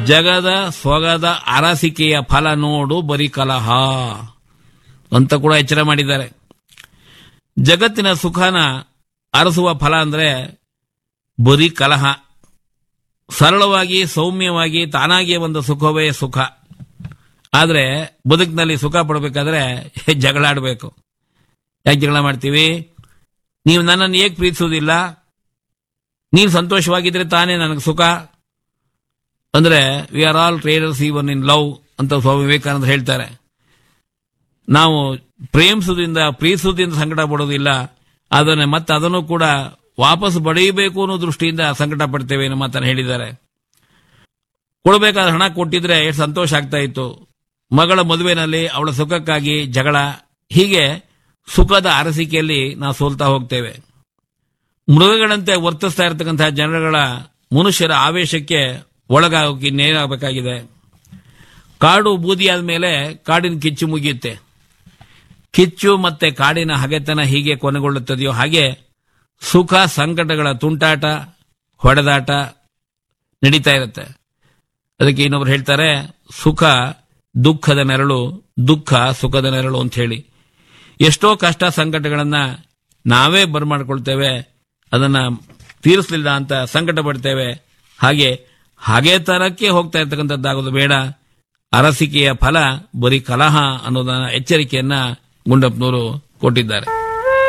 ಜಗದ ಸೊಗದ ಅರಸಿಕೆಯ ಫಲ ನೋಡು ಬರೀ ಕಲಹ ಅಂತ ಕೂಡ ಎಚ್ಚರ ಮಾಡಿದ್ದಾರೆ ಜಗತ್ತಿನ ಸುಖನ ಅರಸುವ ಫಲ ಅಂದ್ರೆ ಬರೀ ಕಲಹ ಸರಳವಾಗಿ ಸೌಮ್ಯವಾಗಿ ತಾನಾಗಿಯೇ ಒಂದು ಸುಖವೇ ಸುಖ ಆದ್ರೆ ಬದುಕಿನಲ್ಲಿ ಸುಖ ಪಡಬೇಕಾದ್ರೆ ಜಗಳ ಆಡಬೇಕು ಯಾಕೆ ಜಗಳ ಮಾಡ್ತೀವಿ ನೀವು ನನ್ನನ್ನು ಏಕೆ ಪ್ರೀತಿಸುವುದಿಲ್ಲ ನೀವು ಸಂತೋಷವಾಗಿದ್ರೆ ತಾನೇ ನನಗೆ ಸುಖ ಅಂದ್ರೆ we are all traders even in love ಅಂತ ಸ್ವಾಮಿ ವಿವೇಕಾನಂದ ಹೇಳ್ತಾರೆ ನಾವು ಪ್ರೇಮಿಸುವುದರಿಂದ ಪ್ರೀತಿಸುವುದರಿಂದ ಸಂಕಟ ಪಡೋದಿಲ್ಲ ಅದನ್ನೇ ಮತ್ತೆ ಅದನ್ನು ಕೂಡ ವಾಪಸ್ ಪಡೆಯಬೇಕು ಅನ್ನೋ ದೃಷ್ಟಿಯಿಂದ ಸಂಕಟ ಪಡ್ತೇವೆ ಅನ್ನೋ ಮಾತನ್ನು ಹೇಳಿದ್ದಾರೆ ಕೊಡಬೇಕಾದ ಹಣ ಕೊಟ್ಟಿದ್ರೆ ಎಷ್ಟು ಸಂತೋಷ ಆಗ್ತಾ ಇತ್ತು ಮಗಳ ಮದುವೆನಲ್ಲಿ ಅವಳ ಸುಖಕ್ಕಾಗಿ ಜಗಳ ಹೀಗೆ ಸುಖದ ಅರಸಿಕೆಯಲ್ಲಿ ನಾವು ಸೋಲ್ತಾ ಹೋಗ್ತೇವೆ ಮೃಗಗಳಂತೆ ವರ್ತಿಸ್ತಾ ಇರತಕ್ಕಂತಹ ಜನಗಳ ಮನುಷ್ಯರ ಆವೇಶಕ್ಕೆ ಒಳಗಾಗೋಕೆ ನೇರಾಗಬೇಕಾಗಿದೆ ಕಾಡು ಬೂದಿಯಾದ ಮೇಲೆ ಕಾಡಿನ ಕಿಚ್ಚು ಮುಗಿಯುತ್ತೆ ಕಿಚ್ಚು ಮತ್ತೆ ಕಾಡಿನ ಹಗೆತನ ಹೀಗೆ ಕೊನೆಗೊಳ್ಳುತ್ತದೆಯೋ ಹಾಗೆ ಸುಖ ಸಂಕಟಗಳ ತುಂಟಾಟ ಹೊಡೆದಾಟ ನಡೀತಾ ಇರುತ್ತೆ ಅದಕ್ಕೆ ಇನ್ನೊಬ್ರು ಹೇಳ್ತಾರೆ ಸುಖ ದುಃಖದ ನೆರಳು ದುಃಖ ಸುಖದ ನೆರಳು ಅಂತ ಹೇಳಿ ಎಷ್ಟೋ ಕಷ್ಟ ಸಂಕಟಗಳನ್ನ ನಾವೇ ಬರ್ಮಾಡ್ಕೊಳ್ತೇವೆ ಅದನ್ನ ತೀರಿಸಲಿಲ್ಲ ಅಂತ ಸಂಕಟ ಪಡ್ತೇವೆ ಹಾಗೆ ಹಾಗೆ ತರಕ್ಕೆ ಹೋಗ್ತಾ ಇರ್ತಕ್ಕಂಥದ್ದಾಗೋದು ಬೇಡ ಅರಸಿಕೆಯ ಫಲ ಬರೀ ಕಲಹ ಅನ್ನೋದನ್ನ ಎಚ್ಚರಿಕೆಯನ್ನ ಗುಂಡಪ್ಪನವರು ಕೊಟ್ಟಿದ್ದಾರೆ